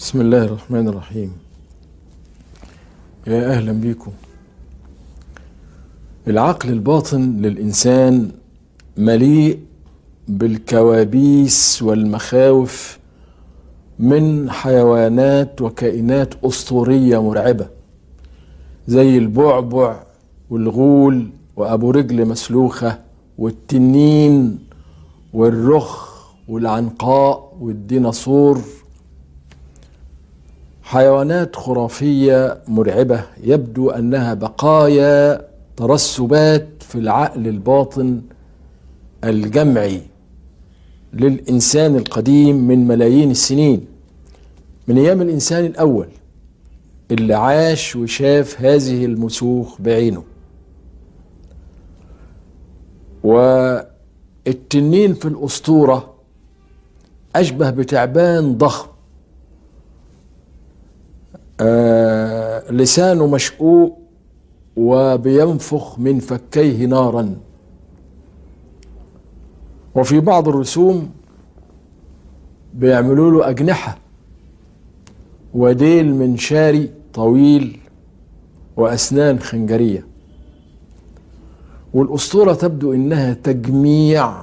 بسم الله الرحمن الرحيم يا اهلا بيكم العقل الباطن للانسان مليء بالكوابيس والمخاوف من حيوانات وكائنات اسطوريه مرعبه زي البعبع والغول وابو رجل مسلوخه والتنين والرخ والعنقاء والديناصور حيوانات خرافيه مرعبه يبدو انها بقايا ترسبات في العقل الباطن الجمعي للانسان القديم من ملايين السنين من ايام الانسان الاول اللي عاش وشاف هذه المسوخ بعينه والتنين في الاسطوره اشبه بتعبان ضخم آه لسانه مشقوق وبينفخ من فكيه نارا وفي بعض الرسوم بيعملوا له أجنحة وديل منشاري طويل وأسنان خنجرية والأسطورة تبدو إنها تجميع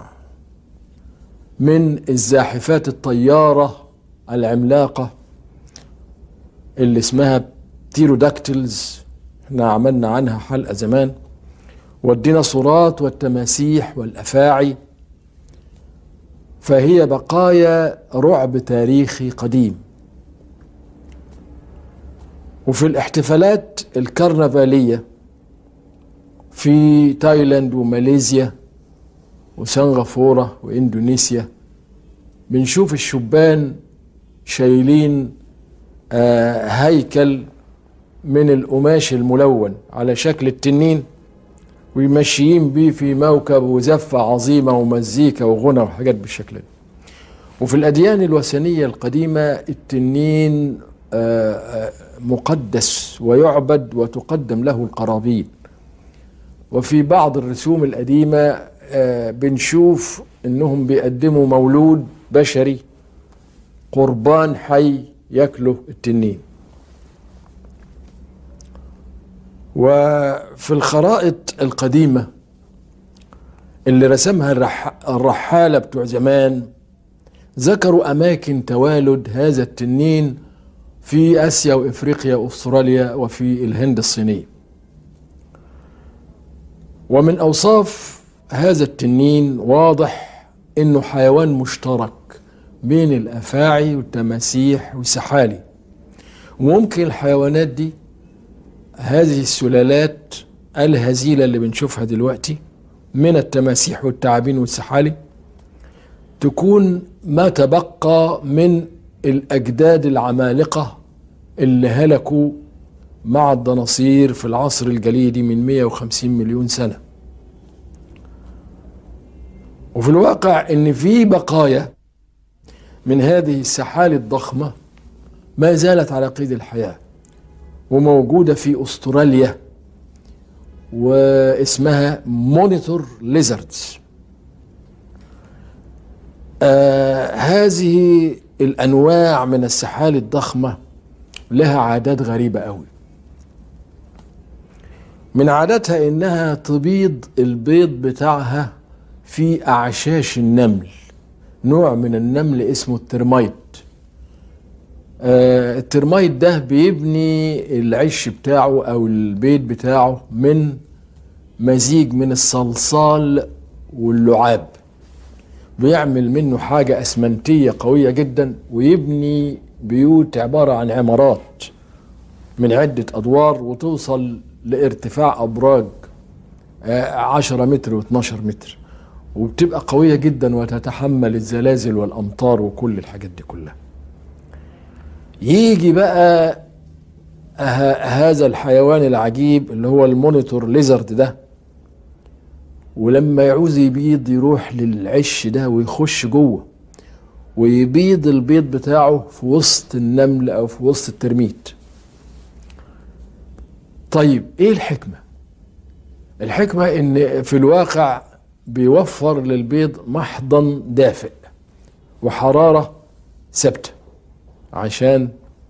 من الزاحفات الطيارة العملاقة اللي اسمها تيروداكتلز احنا عملنا عنها حلقة زمان والديناصورات والتماسيح والأفاعي فهي بقايا رعب تاريخي قديم وفي الاحتفالات الكرنفالية في تايلاند وماليزيا وسنغافورة وإندونيسيا بنشوف الشبان شايلين آه هيكل من القماش الملون على شكل التنين وماشيين بيه في موكب وزفة عظيمة ومزيكا وغنى وحاجات بالشكل ده وفي الأديان الوثنية القديمة التنين مقدس ويعبد وتقدم له القرابين وفي بعض الرسوم القديمة بنشوف انهم بيقدموا مولود بشري قربان حي ياكله التنين وفي الخرائط القديمة اللي رسمها الرحالة بتوع زمان ذكروا أماكن توالد هذا التنين في آسيا وإفريقيا وأستراليا وفي الهند الصينية ومن أوصاف هذا التنين واضح إنه حيوان مشترك بين الأفاعي والتماسيح والسحالي وممكن الحيوانات دي هذه السلالات الهزيلة اللي بنشوفها دلوقتي من التماسيح والتعابين والسحالي تكون ما تبقى من الأجداد العمالقة اللي هلكوا مع الدناصير في العصر الجليدي من 150 مليون سنة وفي الواقع ان في بقايا من هذه السحالي الضخمة ما زالت على قيد الحياه وموجودة في أستراليا واسمها مونيتور ليزردز آه هذه الأنواع من السحالي الضخمة لها عادات غريبة قوي من عاداتها إنها تبيض البيض بتاعها في أعشاش النمل نوع من النمل اسمه الترمايت آه الترمايت ده بيبني العش بتاعه او البيت بتاعه من مزيج من الصلصال واللعاب بيعمل منه حاجة أسمنتية قوية جدا ويبني بيوت عبارة عن عمارات من عدة أدوار وتوصل لارتفاع أبراج آه عشرة متر واثناشر متر وبتبقى قوية جدا وتتحمل الزلازل والأمطار وكل الحاجات دي كلها يجي بقى هذا الحيوان العجيب اللي هو المونيتور ليزرد ده ولما يعوز يبيض يروح للعش ده ويخش جوه ويبيض البيض بتاعه في وسط النمل او في وسط الترميت طيب ايه الحكمه الحكمه ان في الواقع بيوفر للبيض محضن دافئ وحراره ثابته عشان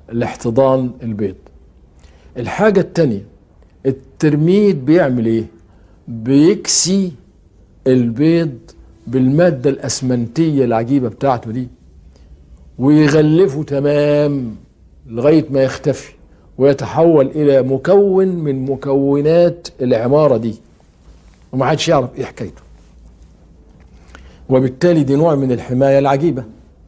لاحتضان البيض الحاجة التانية الترميد بيعمل ايه بيكسي البيض بالمادة الأسمنتية العجيبة بتاعته دي ويغلفه تمام لغاية ما يختفي ويتحول إلى مكون من مكونات العمارة دي وما حدش يعرف إيه حكايته وبالتالي دي نوع من الحماية العجيبة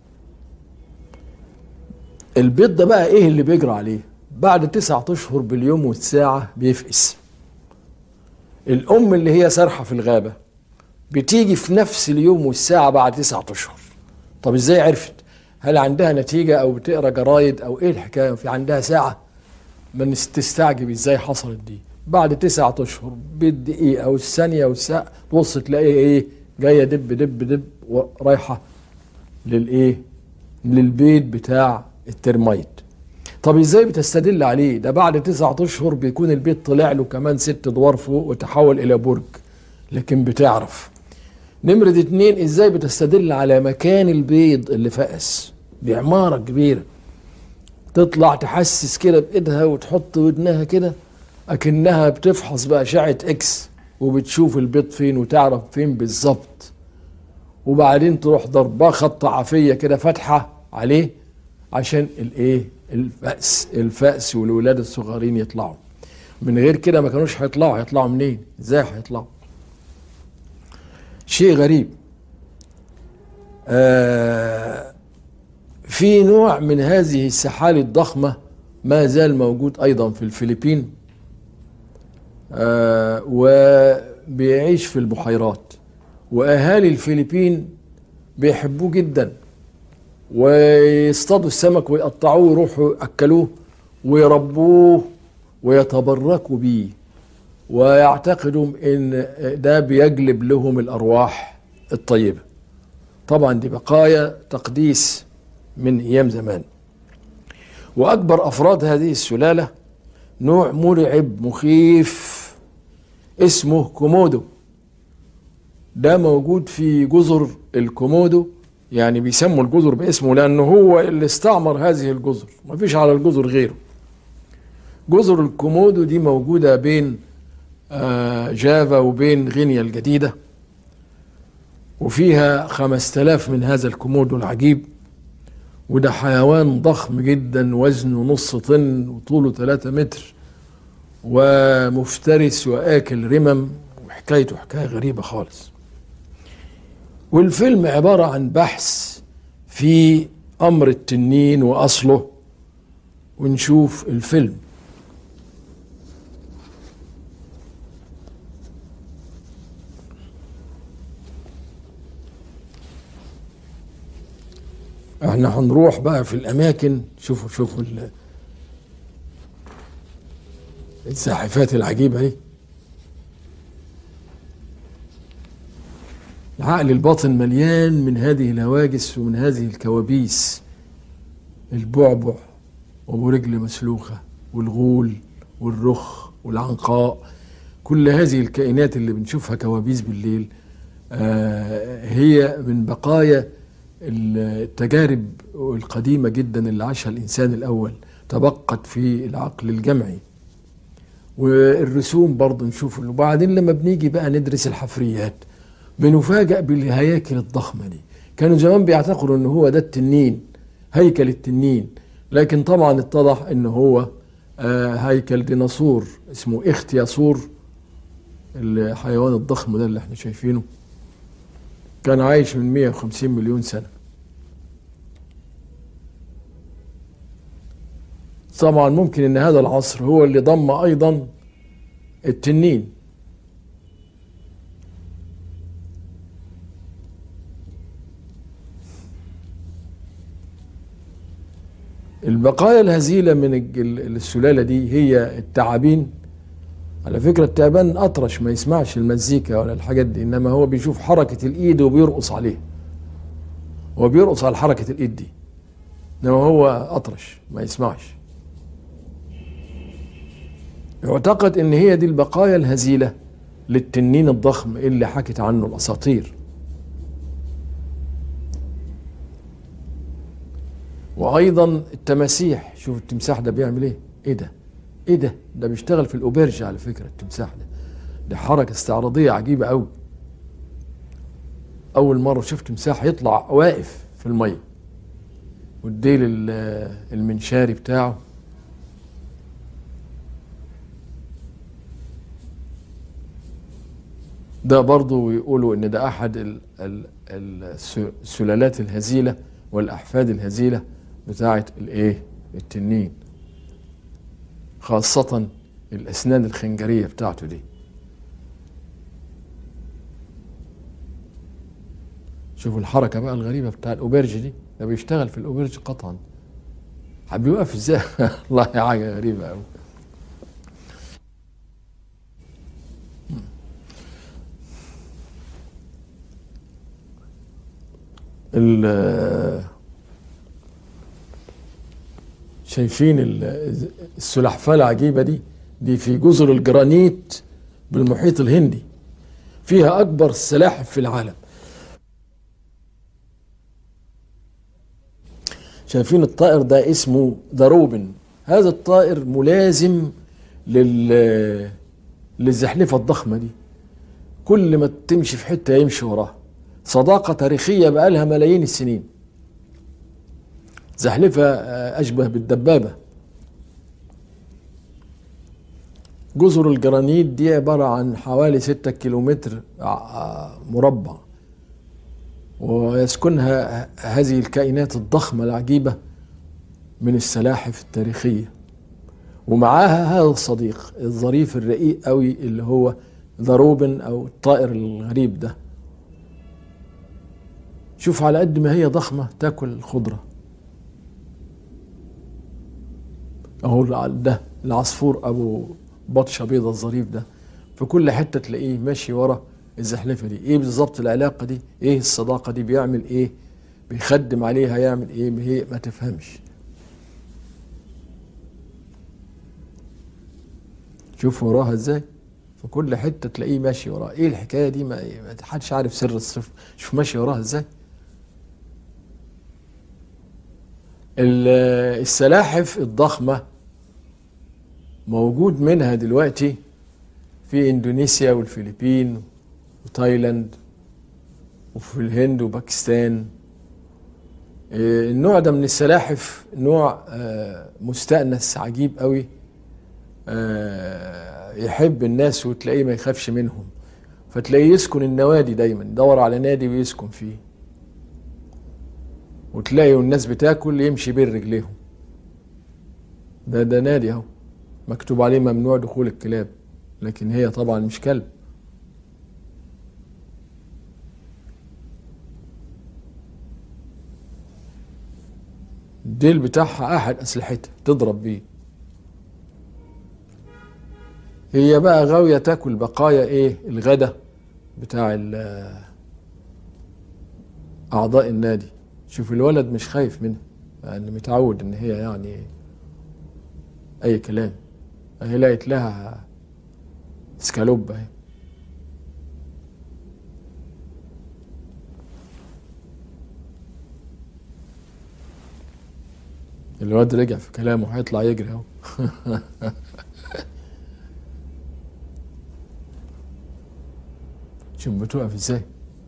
البيض ده بقى إيه اللي بيجرى عليه بعد تسعة أشهر باليوم والساعة بيفقس الأم اللي هي سارحة في الغابة بتيجي في نفس اليوم والساعة بعد تسعة أشهر طب إزاي عرفت هل عندها نتيجة أو بتقرأ جرايد أو إيه الحكاية في عندها ساعة ما تستعجب إزاي حصلت دي بعد تسعة أشهر بالدقيقة أو الثانية أو الساعة تبص تلاقي إيه جاية دب دب دب ورايحة للإيه للبيت بتاع الترميت طب ازاي بتستدل عليه ده بعد تسعة اشهر بيكون البيت طلع له كمان ست ادوار فوق وتحول الى برج لكن بتعرف نمرة اتنين ازاي بتستدل على مكان البيض اللي فقس دي عمارة كبيرة تطلع تحسس كده بايدها وتحط ودنها كده اكنها بتفحص بأشعة اكس وبتشوف البيض فين وتعرف فين بالظبط وبعدين تروح ضرباه خط عافية كده فاتحة عليه عشان الايه الفأس الفأس والولاد الصغيرين يطلعوا من غير كده ما كانوش هيطلعوا هيطلعوا منين ازاي هيطلعوا شيء غريب آه في نوع من هذه السحالي الضخمة ما زال موجود أيضا في الفلبين آه وبيعيش في البحيرات وأهالي الفلبين بيحبوه جدا ويصطادوا السمك ويقطعوه ويروحوا يأكلوه ويربوه ويتبركوا بيه ويعتقدوا ان ده بيجلب لهم الارواح الطيبه طبعا دي بقايا تقديس من ايام زمان واكبر افراد هذه السلاله نوع مرعب مخيف اسمه كومودو ده موجود في جزر الكومودو يعني بيسموا الجزر باسمه لانه هو اللي استعمر هذه الجزر ما فيش على الجزر غيره جزر الكومودو دي موجودة بين آه جافا وبين غينيا الجديدة وفيها خمس تلاف من هذا الكومودو العجيب وده حيوان ضخم جدا وزنه نص طن وطوله ثلاثة متر ومفترس وآكل رمم وحكايته حكاية غريبة خالص والفيلم عبارة عن بحث في أمر التنين وأصله ونشوف الفيلم احنا هنروح بقى في الأماكن شوفوا شوفوا الزاحفات العجيبة دي العقل الباطن مليان من هذه الهواجس ومن هذه الكوابيس البعبع وابو رجل مسلوخه والغول والرخ والعنقاء كل هذه الكائنات اللي بنشوفها كوابيس بالليل آه هي من بقايا التجارب القديمه جدا اللي عاشها الانسان الاول تبقت في العقل الجمعي والرسوم برضه نشوف وبعدين لما بنيجي بقى ندرس الحفريات بنفاجأ بالهياكل الضخمة دي كانوا زمان بيعتقدوا ان هو ده التنين هيكل التنين لكن طبعا اتضح ان هو آه هيكل ديناصور اسمه اختياسور الحيوان الضخم ده اللي احنا شايفينه كان عايش من 150 مليون سنة طبعا ممكن ان هذا العصر هو اللي ضم ايضا التنين البقايا الهزيلة من السلالة دي هي التعابين على فكرة التعبان أطرش ما يسمعش المزيكا ولا الحاجات دي إنما هو بيشوف حركة الإيد وبيرقص عليها هو بيرقص على حركة الإيد دي إنما هو أطرش ما يسمعش يعتقد إن هي دي البقايا الهزيلة للتنين الضخم اللي حكت عنه الأساطير وايضا التماسيح شوف التمساح ده بيعمل ايه ايه ده ايه ده ده بيشتغل في الاوبرج على فكره التمساح ده ده حركه استعراضيه عجيبه قوي اول مره شفت تمساح يطلع واقف في الميه والديل ال- المنشاري بتاعه ده برضه يقولوا ان ده احد ال- ال- الس- السلالات الهزيله والاحفاد الهزيله بتاعه الايه التنين خاصه الاسنان الخنجريه بتاعته دي شوفوا الحركه بقى الغريبه بتاع الاوبرج دي ده بيشتغل في الاوبرج قطعا بيوقف ازاي والله حاجه غريبه قوي ال- شايفين ال- السلحفاه العجيبه دي دي في جزر الجرانيت بالمحيط الهندي فيها اكبر السلاحف في العالم شايفين الطائر ده اسمه دروبن هذا الطائر ملازم لل للزحلفه الضخمه دي كل ما تمشي في حته يمشي وراها صداقه تاريخيه بقالها ملايين السنين زحلفه آه، اشبه بالدبابه جزر الجرانيت دي عباره عن حوالي ستة كيلومتر آه، مربع ويسكنها هذه الكائنات الضخمة العجيبة من السلاحف التاريخية ومعاها هذا الصديق الظريف الرقيق قوي اللي هو ضروبن أو الطائر الغريب ده شوف على قد ما هي ضخمة تاكل الخضرة أهو ده العصفور أبو بطشة بيضة الظريف ده في كل حتة تلاقيه ماشي ورا الزحلفه دي ايه بالظبط العلاقه دي ايه الصداقه دي بيعمل ايه بيخدم عليها يعمل ايه هي ما تفهمش شوف وراها ازاي في كل حته تلاقيه ماشي وراها ايه الحكايه دي ما, ما حدش عارف سر الصرف شوف ماشي وراها ازاي ال- السلاحف الضخمه موجود منها دلوقتي في اندونيسيا والفلبين وتايلاند وفي الهند وباكستان إيه، النوع ده من السلاحف نوع آه، مستأنس عجيب قوي آه، يحب الناس وتلاقيه ما يخافش منهم فتلاقيه يسكن النوادي دايما يدور على نادي ويسكن فيه وتلاقي الناس بتاكل يمشي بين رجليهم ده ده نادي اهو مكتوب عليه ممنوع دخول الكلاب لكن هي طبعا مش كلب الديل بتاعها احد اسلحتها تضرب بيه هي بقى غاويه تاكل بقايا ايه الغدا بتاع ال- اعضاء النادي شوف الولد مش خايف منها يعني متعود ان هي يعني اي كلام هي لقيت لها سكالوب اهي الواد رجع في كلامه هيطلع يجري اهو شوف بتقف ازاي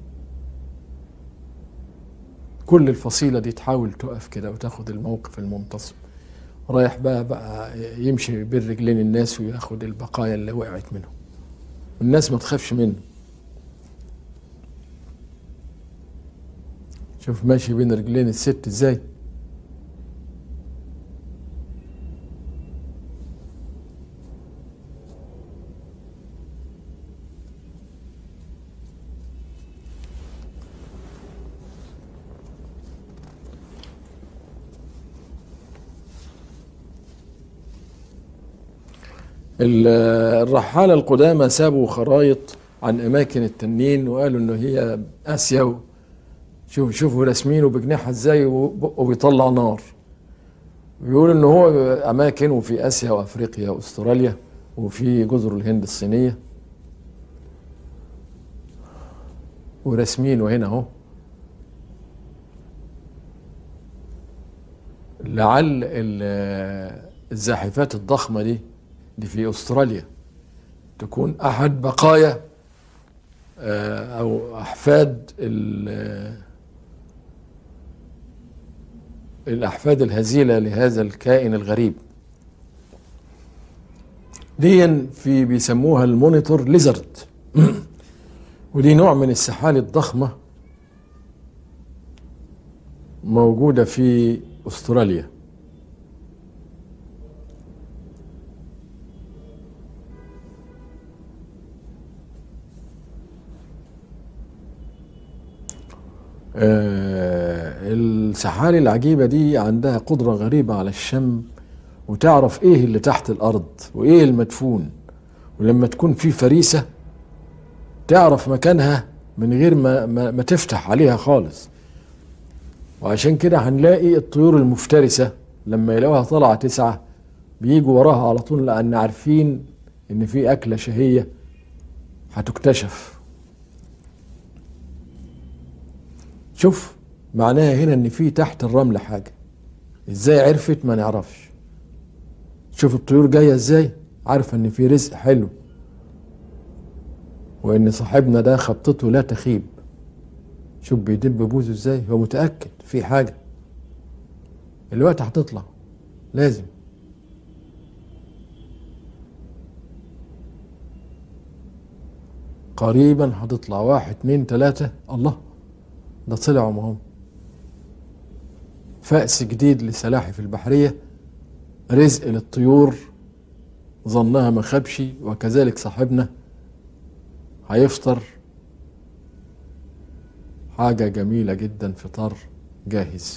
كل الفصيلة دي تحاول تقف كده وتاخد الموقف المنتصب رايح بقى بقى يمشي بين رجلين الناس وياخد البقايا اللي وقعت منهم الناس ما تخافش منه شوف ماشي بين رجلين الست ازاي ال- الرحالة القدامى سابوا خرايط عن أماكن التنين وقالوا إنه هي آسيا و- شوف شوفوا راسمينه بجناحها ازاي وبقه بيطلع نار بيقول إن هو أماكن في آسيا وأفريقيا وأستراليا وفي جزر الهند الصينية وراسمينه هنا أهو لعل ال- الزاحفات الضخمة دي دي في أستراليا تكون أحد بقايا آه، أو أحفاد ال- الأحفاد الهزيلة لهذا الكائن الغريب دي في بيسموها المونيتور ليزرد ودي نوع من السحالي الضخمة موجودة في أستراليا آه، السحالي العجيبة دي عندها قدرة غريبة على الشم وتعرف ايه اللي تحت الارض وايه المدفون ولما تكون في فريسة تعرف مكانها من غير ما, ما, ما تفتح عليها خالص وعشان كده هنلاقي الطيور المفترسة لما يلاقوها طالعة تسعة بيجوا وراها على طول لأن عارفين إن في أكلة شهية هتكتشف شوف معناها هنا إن في تحت الرمل حاجة إزاي عرفت ما نعرفش شوف الطيور جاية إزاي عارفة إن في رزق حلو وإن صاحبنا ده خطته لا تخيب شوف بيدب بوزه ازاي هو متأكد في حاجة الوقت هتطلع لازم قريبا هتطلع واحد اتنين تلاتة الله ده طلعوا ما هم فأس جديد للسلاحف البحرية رزق للطيور ظنها ما خبش وكذلك صاحبنا هيفطر حاجة جميلة جدا فطار جاهز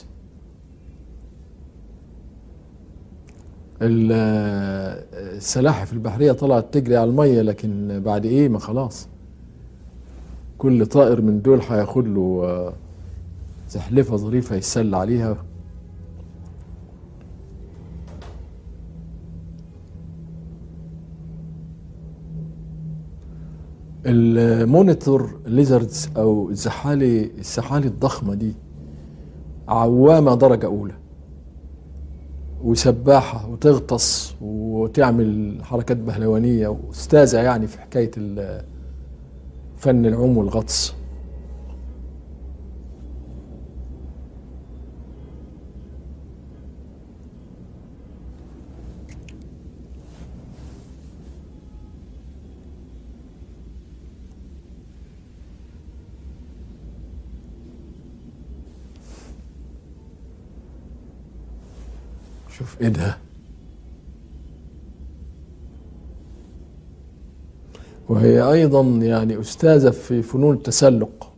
ال- السلاحف البحرية طلعت تجري على المية لكن بعد ايه ما خلاص كل طائر من دول هياخد له آه، زحلفة ظريفة يتسلى عليها المونيتور ليزردز او الزحالي السحالي الضخمه دي عوامه درجه اولى وسباحه وتغطس وتعمل حركات بهلوانيه واستاذه يعني في حكايه ال- فن العوم والغطس شوف ايدها وهي ايضا يعني استاذه في فنون التسلق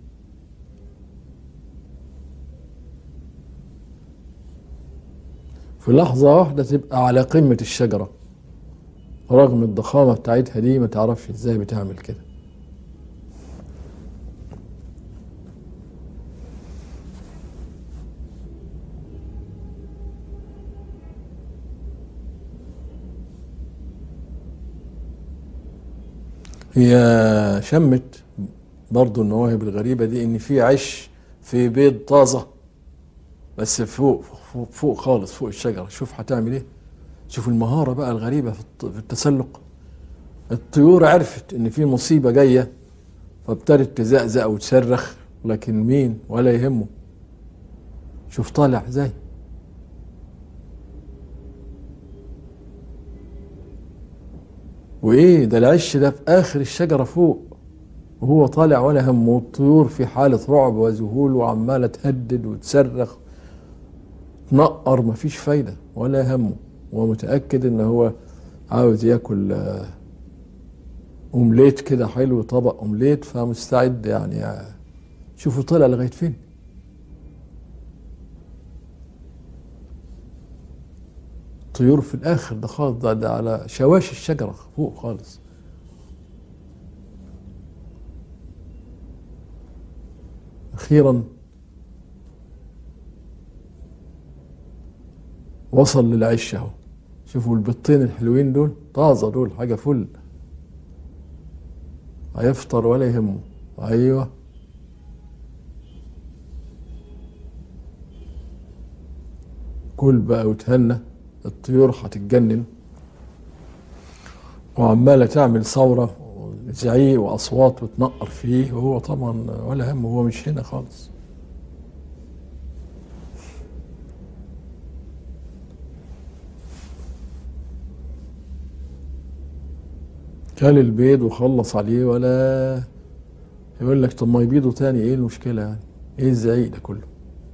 في لحظه واحده تبقى على قمه الشجره رغم الضخامه بتاعتها دي ما تعرفش ازاي بتعمل كده هي شمت برضو المواهب الغريبة دي ان في عش في بيض طازة بس فوق فوق, فوق خالص فوق الشجرة شوف هتعمل ايه شوف المهارة بقى الغريبة في الت- في التسلق الطيور عرفت ان في مصيبة جاية فابتدت تزقزق وتصرخ لكن مين ولا يهمه شوف طالع ازاي وايه ده العش ده في اخر الشجره فوق وهو طالع ولا همه والطيور في حاله رعب وذهول وعماله تهدد وتصرخ تنقر مفيش فايده ولا همه ومتاكد ان هو عاوز ياكل آه، اومليت كده حلو طبق اومليت فمستعد يعني آه، شوفوا طلع لغايه فين طيور في الاخر ده خالص ده, ده على شواش الشجره فوق خالص اخيرا وصل للعش اهو شوفوا البطين الحلوين دول طازه دول حاجه فل هيفطر ولا يهمه ايوه كل بقى وتهنى الطيور هتتجنن وعمالة تعمل ثورة زعيق وأصوات وتنقر فيه وهو طبعا ولا هم هو مش هنا خالص كل البيض وخلص عليه ولا يقول لك طب ما يبيضوا تاني ايه المشكلة يعني ايه الزعيق ده كله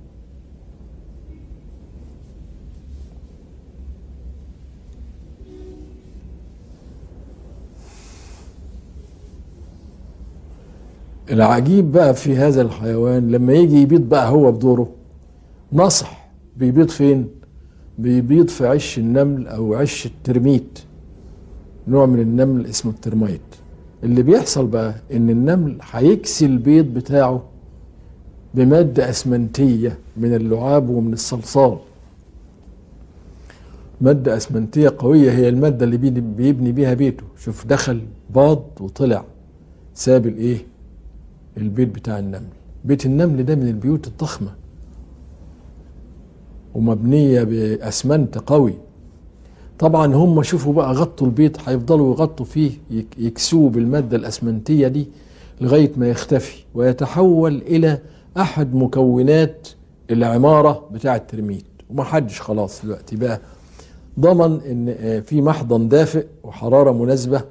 العجيب بقى في هذا الحيوان لما يجي يبيض بقى هو بدوره نصح بيبيض فين بيبيض في عش النمل او عش الترميت نوع من النمل اسمه الترميت اللي بيحصل بقى ان النمل هيكسي البيض بتاعه بمادة اسمنتية من اللعاب ومن الصلصال مادة اسمنتية قوية هي المادة اللي بيبني بيها بيته شوف دخل باض وطلع ساب الايه البيت بتاع النمل بيت النمل ده من البيوت الضخمة ومبنية بأسمنت قوي طبعا هم شوفوا بقى غطوا البيت هيفضلوا يغطوا فيه يكسوه بالمادة الأسمنتية دي لغاية ما يختفي ويتحول إلى أحد مكونات العمارة بتاع الترميت وما حدش خلاص دلوقتي بقى ضمن ان في محضن دافئ وحرارة مناسبة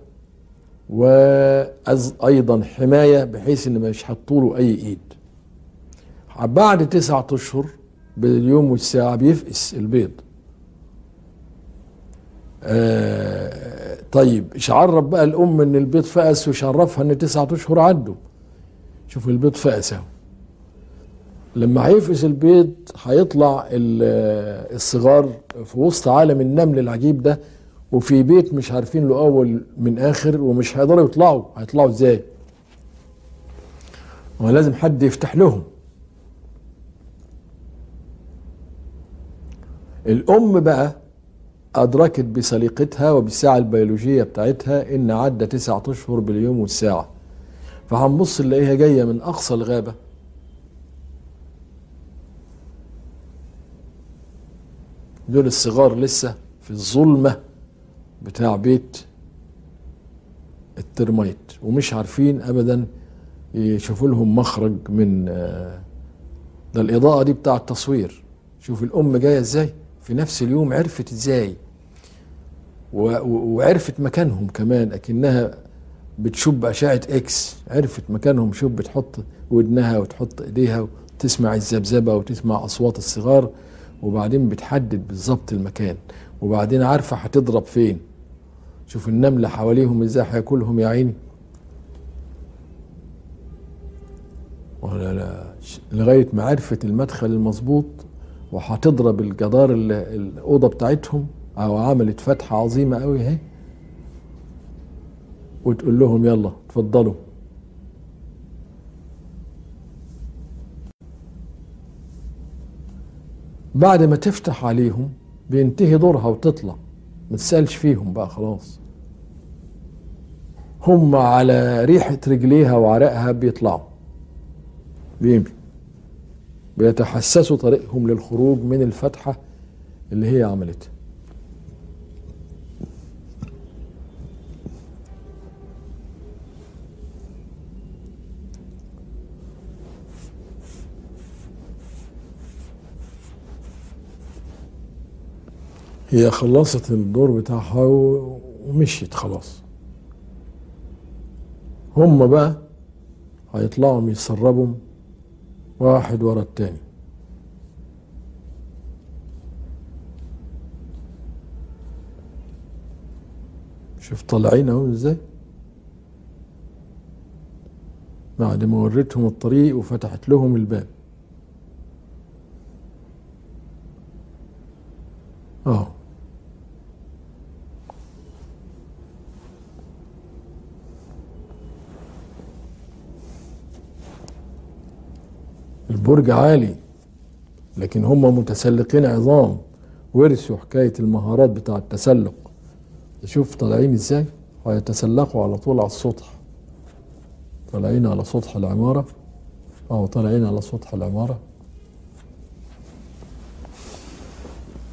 وايضا حمايه بحيث ان مش هتطوله اي ايد بعد تسعة اشهر باليوم والساعه بيفقس البيض آه طيب ايش عرف بقى الام ان البيض فقس وش عرفها ان تسعة اشهر عدوا شوف البيض فقس اهو لما هيفقس البيض هيطلع الصغار في وسط عالم النمل العجيب ده وفي بيت مش عارفين له اول من اخر ومش هيقدروا يطلعوا هيطلعوا ازاي ولازم حد يفتح لهم الام بقى ادركت بسليقتها وبالساعه البيولوجيه بتاعتها ان عدى تسعة اشهر باليوم والساعه فهنبص نلاقيها جايه من اقصى الغابه دول الصغار لسه في الظلمه بتاع بيت الترميت ومش عارفين ابدا يشوفوا لهم مخرج من ده الاضاءه دي بتاع التصوير شوف الام جايه ازاي في نفس اليوم عرفت ازاي وعرفت مكانهم كمان اكنها بتشوف اشعه اكس عرفت مكانهم شوف بتحط ودنها وتحط ايديها وتسمع الذبذبه وتسمع اصوات الصغار وبعدين بتحدد بالظبط المكان وبعدين عارفه هتضرب فين شوف النملة حواليهم ازاي هياكلهم يا عيني ولا لا لغاية ما عرفت المدخل المظبوط وهتضرب الجدار الأوضة بتاعتهم أو عملت فتحة عظيمة قوي اهي وتقول لهم يلا اتفضلوا بعد ما تفتح عليهم بينتهي دورها وتطلع ما تسألش فيهم بقى خلاص هم على ريحة رجليها وعرقها بيطلعوا بيمشوا بيتحسسوا طريقهم للخروج من الفتحة اللي هي عملتها هي خلصت الدور بتاعها ومشيت خلاص هم بقى هيطلعوا يسربوا واحد ورا التاني شوف طالعين اهو ازاي بعد ما وريتهم الطريق وفتحت لهم الباب اه البرج عالي لكن هم متسلقين عظام ورثوا حكاية المهارات بتاع التسلق شوف طالعين ازاي هيتسلقوا على طول على السطح طالعين على سطح العمارة أو طالعين على سطح العمارة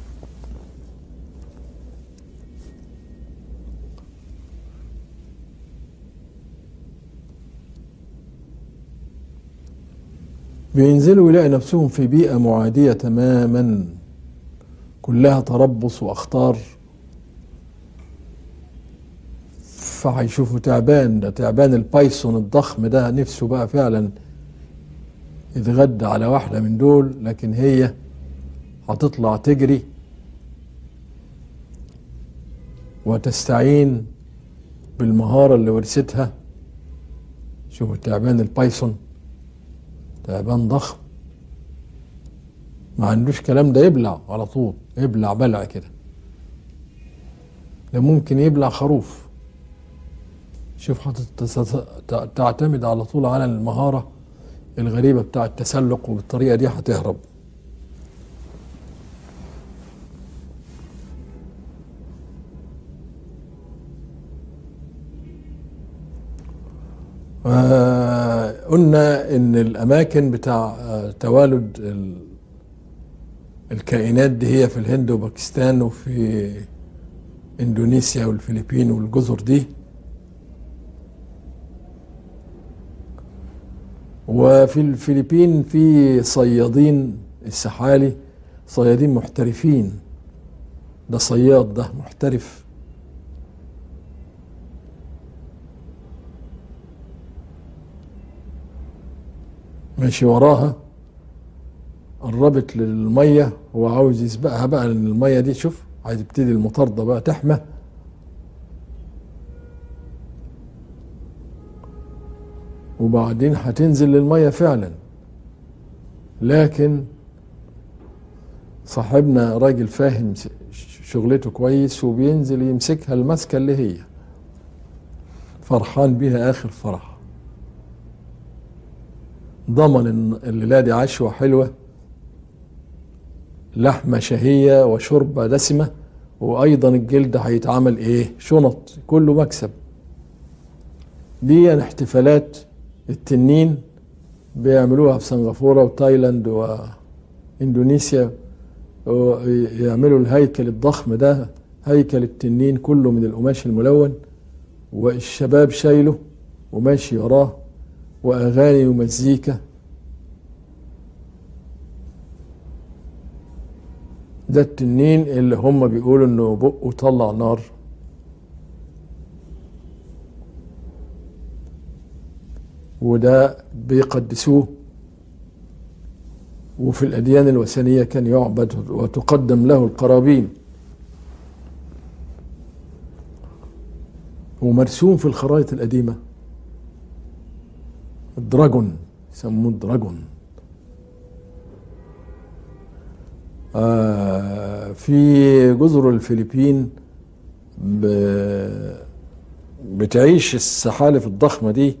بينزلوا يلاقي نفسهم في بيئة معادية تماما كلها تربص وأخطار فهيشوفوا تعبان ده تعبان البايثون الضخم ده نفسه بقى فعلا يتغدى على واحدة من دول لكن هي هتطلع تجري وتستعين بالمهارة اللي ورثتها شوفوا تعبان البايثون تعبان ضخم ما عندوش كلام ده يبلع على طول يبلع بلع كده ده ممكن يبلع خروف شوف تعتمد على طول على المهارة الغريبة بتاع التسلق وبالطريقة دي هتهرب آه قلنا ان الاماكن بتاع آه توالد الكائنات دي هي في الهند وباكستان وفي اندونيسيا والفلبين والجزر دي وفي الفلبين في صيادين السحالي صيادين محترفين ده صياد ده محترف ماشي وراها قربت للميه هو عاوز يسبقها بقى لان الميه دي شوف عايز يبتدي المطارده بقى تحمى وبعدين هتنزل للميه فعلا لكن صاحبنا راجل فاهم شغلته كويس وبينزل يمسكها المسكه اللي هي فرحان بيها اخر فرح ضمن ان الليله دي عشوه حلوه لحمه شهيه وشوربه دسمه وايضا الجلد هيتعمل ايه شنط كله مكسب دي احتفالات التنين بيعملوها في سنغافوره وتايلاند واندونيسيا ويعملوا الهيكل الضخم ده هيكل التنين كله من القماش الملون والشباب شايله وماشي وراه واغاني ومزيكا ده التنين اللي هم بيقولوا انه بقه طلع نار وده بيقدسوه وفي الأديان الوثنية كان يعبد وتقدم له القرابين ومرسوم في الخرائط القديمة الدراجون يسموه الدراجون آه في جزر الفلبين بتعيش السحالف الضخمة دي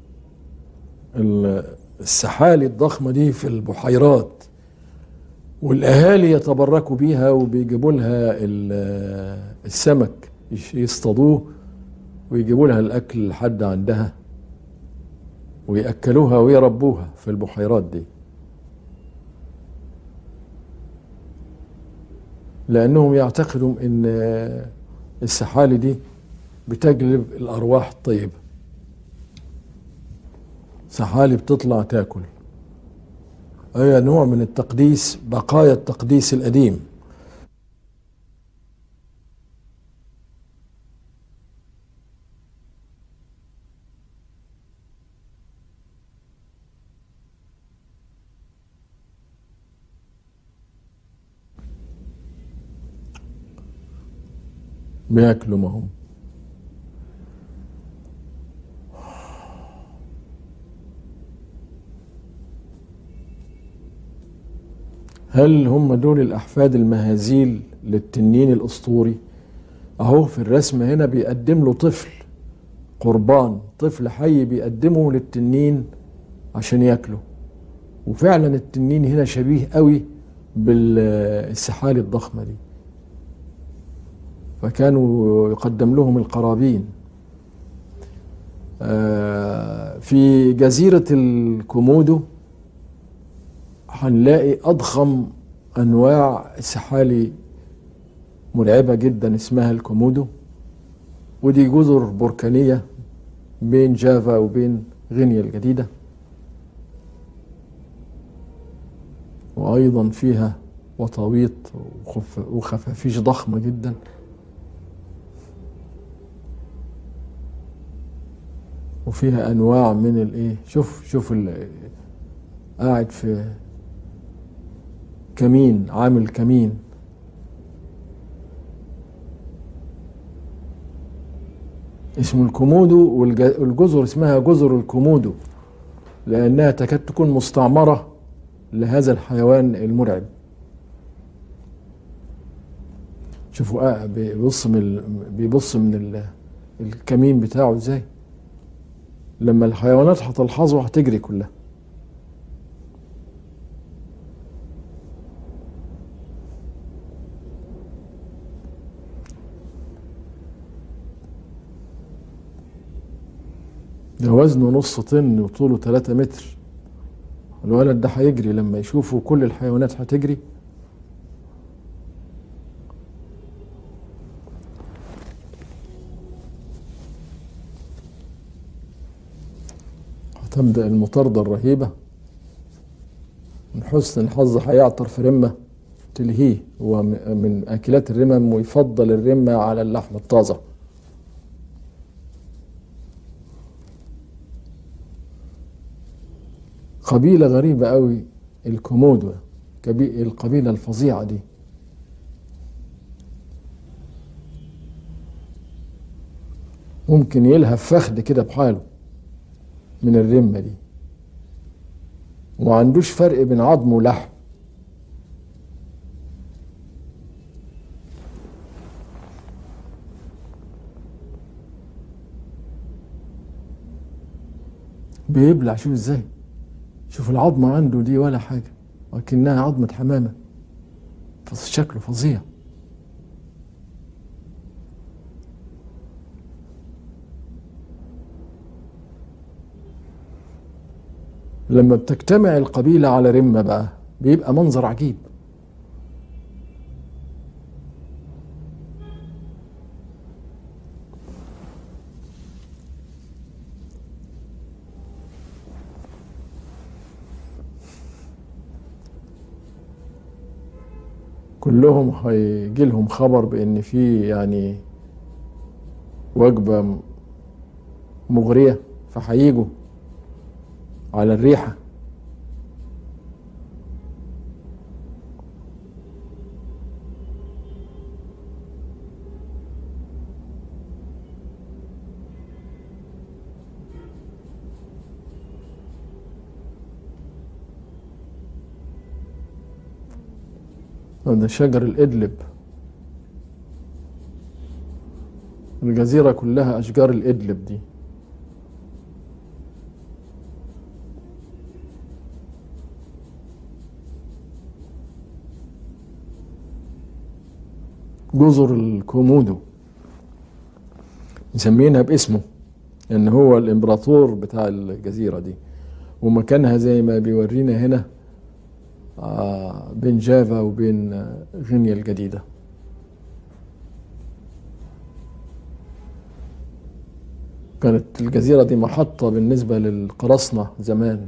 السحالي الضخمة دي في البحيرات والأهالي يتبركوا بيها وبيجيبوا لها السمك يصطادوه ويجيبوا لها الأكل لحد عندها ويأكلوها ويربوها في البحيرات دي لأنهم يعتقدوا أن السحالي دي بتجلب الأرواح الطيبة سحالي بتطلع تاكل هي نوع من التقديس بقايا التقديس القديم بياكلوا ما هم هل هم دول الأحفاد المهازيل للتنين الأسطوري أهو في الرسم هنا بيقدم له طفل قربان طفل حي بيقدمه للتنين عشان ياكله وفعلا التنين هنا شبيه قوي بالسحالي الضخمة دي فكانوا يقدم لهم القرابين في جزيرة الكومودو هنلاقي أضخم أنواع سحالي مرعبة جدا اسمها الكومودو ودي جزر بركانية بين جافا وبين غينيا الجديدة وأيضا فيها وطويط وخف وخفافيش ضخمة جدا وفيها أنواع من الإيه شوف شوف ال- قاعد في كمين عامل كمين اسمه الكومودو والج- والجزر اسمها جزر الكومودو لأنها تكاد تكون مستعمرة لهذا الحيوان المرعب شوفوا آه بيبص من ال- بيبص من ال- الكمين بتاعه ازاي لما الحيوانات هتلحظه هتجري كلها ده وزنه نص طن وطوله 3 متر الولد ده هيجري لما يشوفوا كل الحيوانات هتجري هتبدأ المطاردة الرهيبة من حسن الحظ هيعطر في رمة تلهيه هو م- من أكلات الرمم ويفضل الرمة على اللحم الطازة قبيلة غريبة قوي الكومودو كبي- القبيلة الفظيعة دي ممكن يلهف فخد كده بحاله من الرمة دي وما عندوش فرق بين عظم ولحم بيبلع شوف ازاي شوف العظمة عنده دي ولا حاجة ولكنها عظمة حمامة بس شكله فظيع لما بتجتمع القبيلة على رمة بقى بيبقى منظر عجيب كلهم هيجي لهم خبر بان في يعني وجبة م- مغرية فهيجوا على الريحة ده شجر الإدلب الجزيرة كلها أشجار الإدلب دي جزر الكومودو مسمينها باسمه ان هو الامبراطور بتاع الجزيرة دي ومكانها زي ما بيورينا هنا آه، بين جافا وبين آه، غينيا الجديدة كانت الجزيرة دي محطة بالنسبة للقراصنة زمان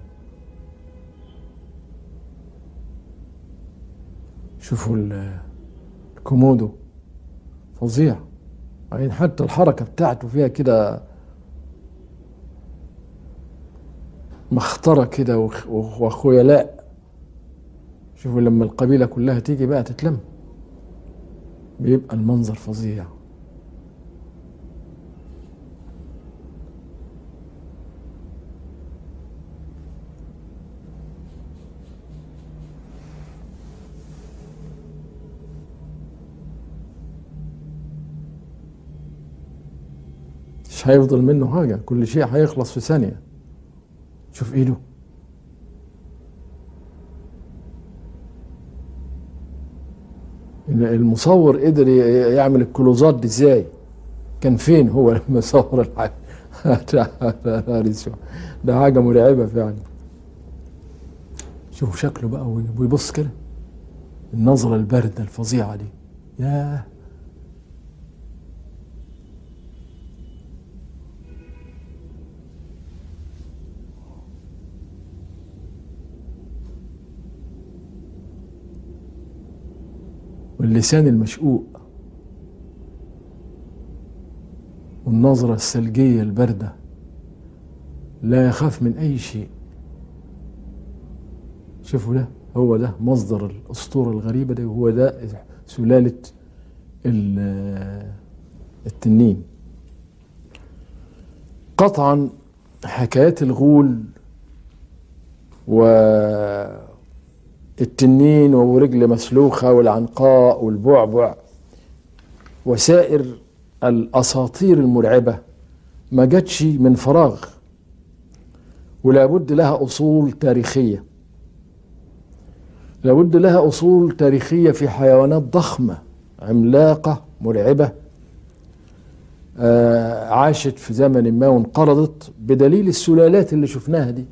شوفوا ال- الكومودو فظيع يعني حتى الحركة بتاعته فيها كده مخطرة كده وخ- وخيلاء شوفوا لما القبيلة كلها تيجي بقى تتلم بيبقى المنظر فظيع مش هيفضل منه حاجة كل شيء هيخلص في ثانية شوف ايده المصور قدر ي- يعمل الكلوزات دي ازاي كان فين هو لما صور الحاجة نهار اسود. ده حاجة مرعبة فعلا شوفوا شكله بقى وي- ويبص كده النظرة الباردة الفظيعة دي ياه واللسان المشقوق والنظرة الثلجية الباردة لا يخاف من أي شيء شوفوا ده هو ده مصدر الأسطورة الغريبة ده وهو ده سلالة ال- التنين قطعا حكايات الغول والتنين ورجل مسلوخة والعنقاء والبعبع وسائر الأساطير المرعبة ما جاتش من فراغ ولا بد لها أصول تاريخية لابد لها أصول تاريخية في حيوانات ضخمة عملاقة مرعبة آه، عاشت في زمن ما وانقرضت بدليل السلالات اللي شفناها دي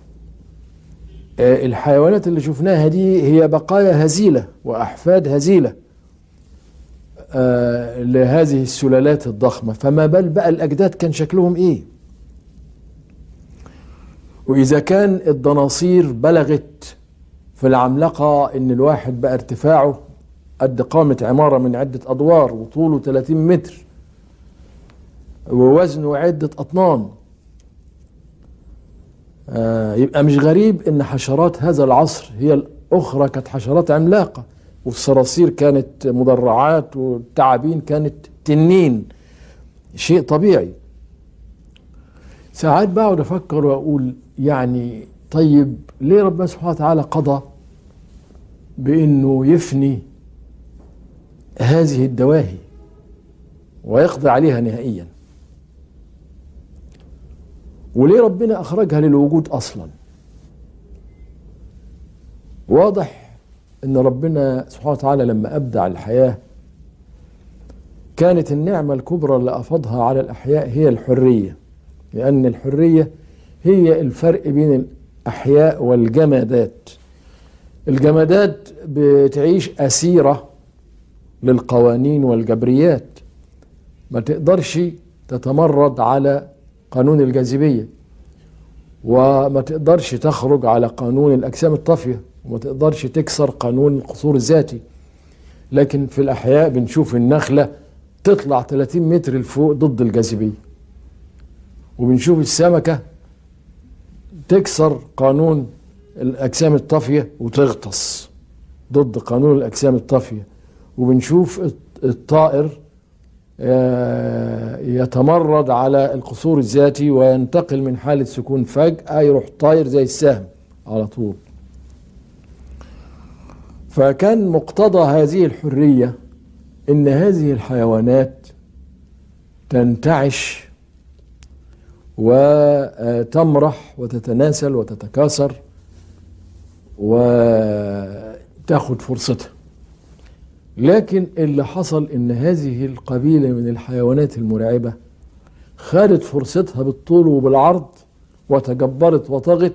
آه، الحيوانات اللي شفناها دي هي بقايا هزيلة وأحفاد هزيلة آه، لهذه السلالات الضخمة فما بال بقى الأجداد كان شكلهم إيه وإذا كان الدناصير بلغت في العملاقة إن الواحد بقى ارتفاعه قد قامة عمارة من عدة أدوار وطوله 30 متر ووزنه عدة أطنان آه يبقى مش غريب إن حشرات هذا العصر هي الأخرى كانت حشرات عملاقة والصراصير كانت مدرعات والتعابين كانت تنين شيء طبيعي ساعات بقعد أفكر وأقول يعني طيب ليه ربنا سبحانه وتعالى قضى بأنه يفني هذه الدواهي ويقضي عليها نهائيا وليه ربنا أخرجها للوجود أصلا واضح أن ربنا سبحانه وتعالى لما أبدع الحياة كانت النعمة الكبرى اللي أفضها على الأحياء هي الحرية لأن الحرية هي الفرق بين الأحياء والجمادات الجمادات بتعيش أسيرة للقوانين والجبريات ما تقدرش تتمرد على قانون الجاذبية وما تقدرش تخرج على قانون الأجسام الطافية وما تقدرش تكسر قانون القصور الذاتي لكن في الأحياء بنشوف النخلة تطلع 30 متر لفوق ضد الجاذبية وبنشوف السمكة تكسر قانون الأجسام الطافية وتغطس ضد قانون الأجسام الطافية وبنشوف الطائر يتمرد على القصور الذاتي وينتقل من حالة سكون فجأة يروح طاير زي السهم على طول فكان مقتضى هذه الحرية إن هذه الحيوانات تنتعش وتمرح وتتناسل وتتكاثر وتاخد فرصتها لكن اللي حصل ان هذه القبيلة من الحيوانات المرعبة خدت فرصتها بالطول وبالعرض وتجبرت وطغت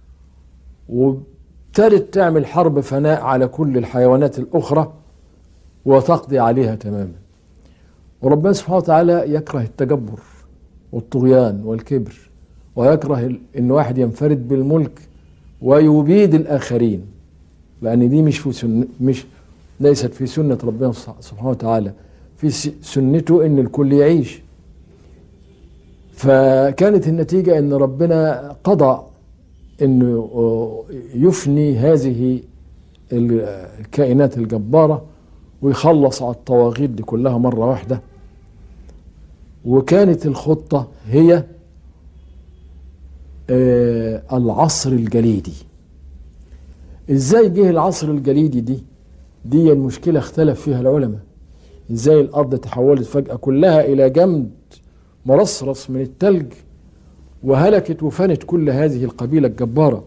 وابتدت تعمل حرب فناء على كل الحيوانات الأخرى وتقضي عليها تماما وربنا سبحانه وتعالى يكره التجبر والطغيان والكبر ويكره ان واحد ينفرد بالملك ويبيد الاخرين لان دي مش في سن مش ليست في سنه ربنا سبحانه وتعالى في سنته ان الكل يعيش فكانت النتيجه ان ربنا قضى انه يفني هذه الكائنات الجباره ويخلص على الطواغيت دي كلها مره واحده وكانت الخطة هي آه العصر الجليدي ازاي جه العصر الجليدي دي دي المشكلة اختلف فيها العلماء ازاي الارض تحولت فجأة كلها الى جمد مرصرص من التلج وهلكت وفنت كل هذه القبيلة الجبارة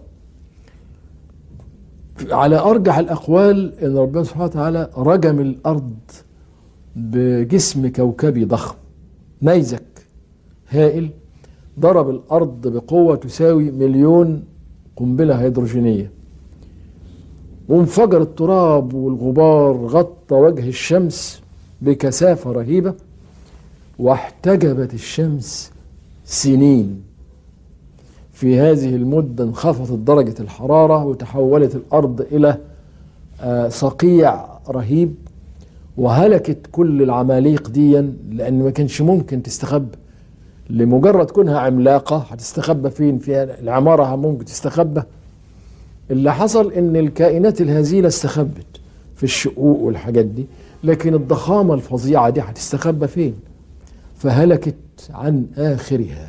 على ارجح الاقوال ان ربنا سبحانه وتعالى رجم الارض بجسم كوكبي ضخم نيزك هائل ضرب الأرض بقوة تساوي مليون قنبلة هيدروجينية وانفجر التراب والغبار غطى وجه الشمس بكثافة رهيبة واحتجبت الشمس سنين في هذه المدة انخفضت درجة الحرارة وتحولت الأرض إلى صقيع رهيب وهلكت كل العماليق ديا لان ما كانش ممكن تستخبى لمجرد كونها عملاقه هتستخبى فين في العماره ممكن تستخبى اللي حصل ان الكائنات الهزيله استخبت في الشقوق والحاجات دي لكن الضخامه الفظيعه دي هتستخبى فين فهلكت عن اخرها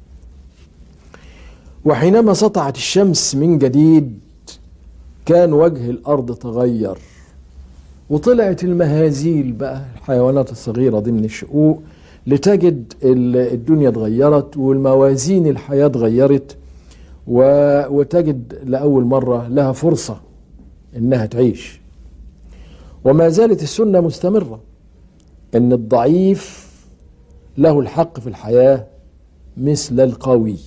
وحينما سطعت الشمس من جديد كان وجه الارض تغير وطلعت المهازيل بقى الحيوانات الصغيره ضمن الشقوق لتجد الدنيا اتغيرت والموازين الحياه اتغيرت وتجد لاول مره لها فرصه انها تعيش وما زالت السنه مستمره ان الضعيف له الحق في الحياه مثل القوي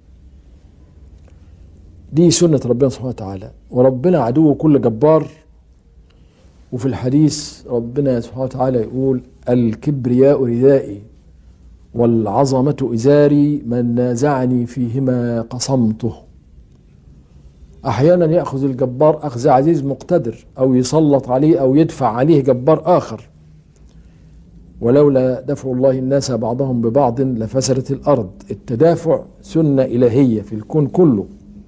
دي سنة ربنا سبحانه وتعالى وربنا عدو كل جبار وفي الحديث ربنا سبحانه وتعالى يقول الكبرياء ردائي والعظمة إزاري من نازعني فيهما قصمته أحيانا يأخذ الجبار أخذ عزيز مقتدر أو يسلط عليه أو يدفع عليه جبار آخر ولولا دفع الله الناس بعضهم ببعض لفسدت الأرض التدافع سنة إلهية في الكون كله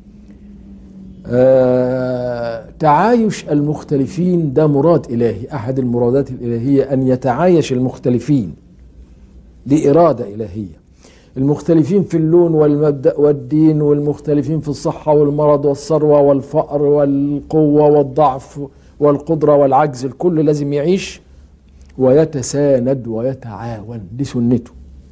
آه تعايش المختلفين ده مراد إلهي أحد المرادات الإلهية أن يتعايش المختلفين دي إرادة إلهية المختلفين في اللون والمبدأ والدين والمختلفين في الصحة والمرض والثروة والفقر والقوة والضعف والقدرة والعجز الكل لازم يعيش ويتساند ويتعاون دي سنته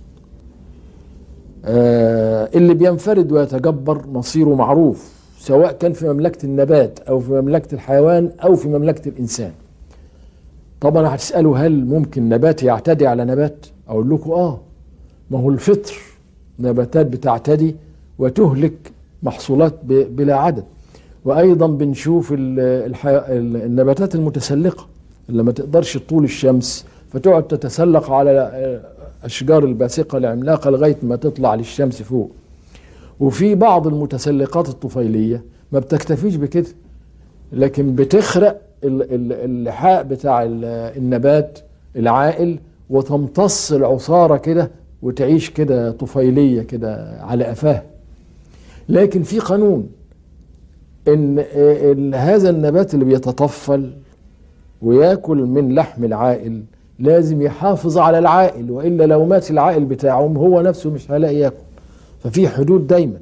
آه اللي بينفرد ويتجبر مصيره معروف سواء كان في مملكة النبات أو في مملكة الحيوان أو في مملكة الإنسان طبعا هتسألوا هل ممكن نبات يعتدي على نبات أقول لكم آه ما هو الفطر نباتات بتعتدي وتهلك محصولات بلا عدد وأيضا بنشوف الحي... النباتات المتسلقة اللي ما تقدرش طول الشمس فتقعد تتسلق على أشجار الباسقة العملاقة لغاية ما تطلع للشمس فوق وفي بعض المتسلقات الطفيلية ما بتكتفيش بكده لكن بتخرق اللحاء بتاع النبات العائل وتمتص العصارة كده وتعيش كده طفيلية كده على قفاه لكن في قانون إن هذا النبات اللي بيتطفل وياكل من لحم العائل لازم يحافظ على العائل والا لو مات العائل بتاعهم هو نفسه مش هيلاقي ياكل ففي حدود دايما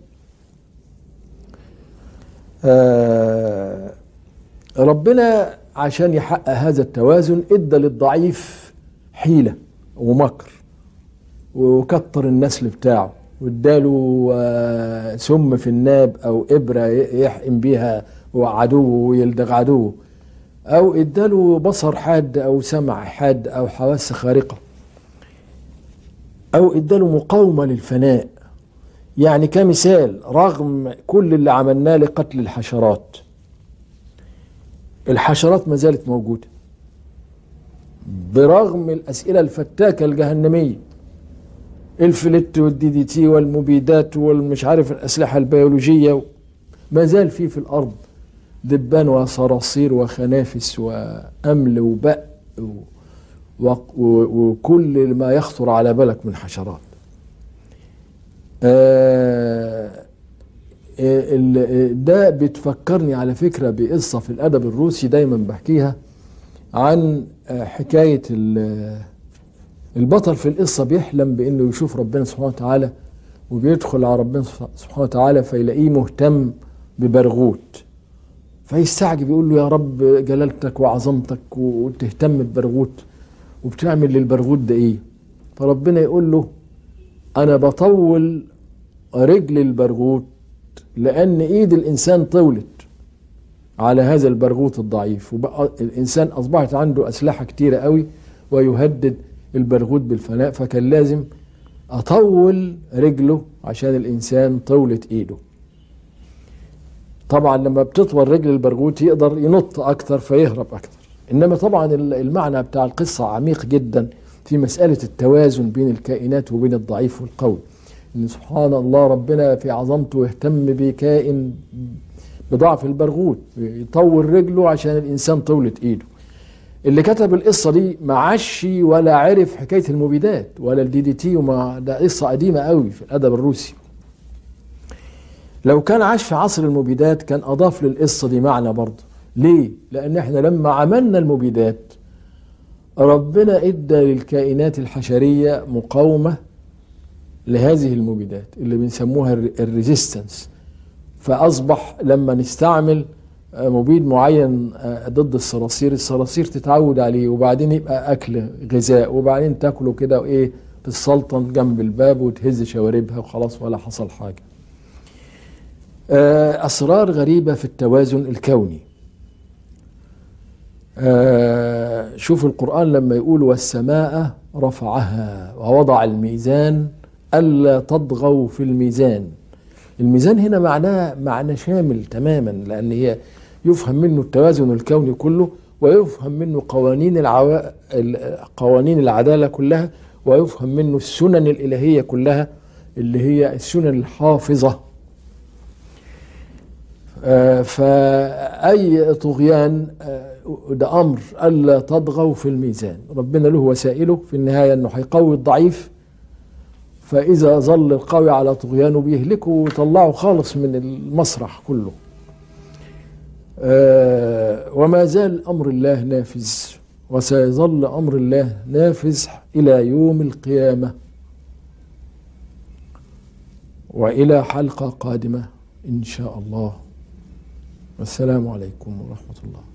آه ربنا عشان يحقق هذا التوازن ادى للضعيف حيله ومكر وكتر النسل بتاعه واداله آه سم في الناب او ابره يحقن بيها عدوه ويلدغ عدوه او اداله بصر حاد او سمع حاد او حواس خارقه او اداله مقاومه للفناء يعني كمثال رغم كل اللي عملناه لقتل الحشرات الحشرات ما زالت موجوده برغم الاسئله الفتاكه الجهنميه الفلت والدي دي تي والمبيدات والمش عارف الاسلحه البيولوجيه ما زال في في الارض دبان وصراصير وخنافس وامل وبق وكل ما يخطر على بالك من حشرات آه ده بتفكرني على فكرة بقصة في الأدب الروسي دايما بحكيها عن حكاية البطل في القصة بيحلم بأنه يشوف ربنا سبحانه وتعالى وبيدخل على ربنا سبحانه وتعالى فيلاقيه مهتم ببرغوت فيستعجب يقول له يا رب جلالتك وعظمتك وتهتم ببرغوت وبتعمل للبرغوت ده ايه فربنا يقول له انا بطول رجل البرغوت لان ايد الانسان طولت على هذا البرغوت الضعيف وبقى الانسان اصبحت عنده اسلحه كتيره قوي ويهدد البرغوت بالفناء فكان لازم اطول رجله عشان الانسان طولت ايده طبعا لما بتطول رجل البرغوت يقدر ينط اكتر فيهرب اكتر انما طبعا المعنى بتاع القصه عميق جدا في مساله التوازن بين الكائنات وبين الضعيف والقوي ان سبحان الله ربنا في عظمته يهتم بكائن بضعف البرغوت يطول رجله عشان الانسان طولت ايده اللي كتب القصه دي ما عاش ولا عرف حكايه المبيدات ولا الدي دي تي وما ده قصه قديمه قوي في الادب الروسي لو كان عاش في عصر المبيدات كان اضاف للقصه دي معنى برضه ليه لان احنا لما عملنا المبيدات ربنا ادى للكائنات الحشريه مقاومه لهذه المبيدات اللي بنسموها الريزيستنس فاصبح لما نستعمل مبيد معين ضد الصراصير الصراصير تتعود عليه وبعدين يبقى اكل غذاء وبعدين تاكله كده وايه تتسلطن جنب الباب وتهز شواربها وخلاص ولا حصل حاجه اسرار غريبه في التوازن الكوني شوف القران لما يقول والسماء رفعها ووضع الميزان الا تطغوا في الميزان الميزان هنا معناه معنى شامل تماما لان هي يفهم منه التوازن الكوني كله ويفهم منه قوانين العوا... قوانين العداله كلها ويفهم منه السنن الالهيه كلها اللي هي السنن الحافظه آه فاي طغيان آه ده امر الا تطغوا في الميزان ربنا له وسائله في النهايه انه هيقوي الضعيف فإذا ظل القوي على طغيانه بيهلكه ويطلعه خالص من المسرح كله آه وما زال أمر الله نافذ وسيظل أمر الله نافذ إلى يوم القيامة وإلى حلقة قادمة إن شاء الله والسلام عليكم ورحمة الله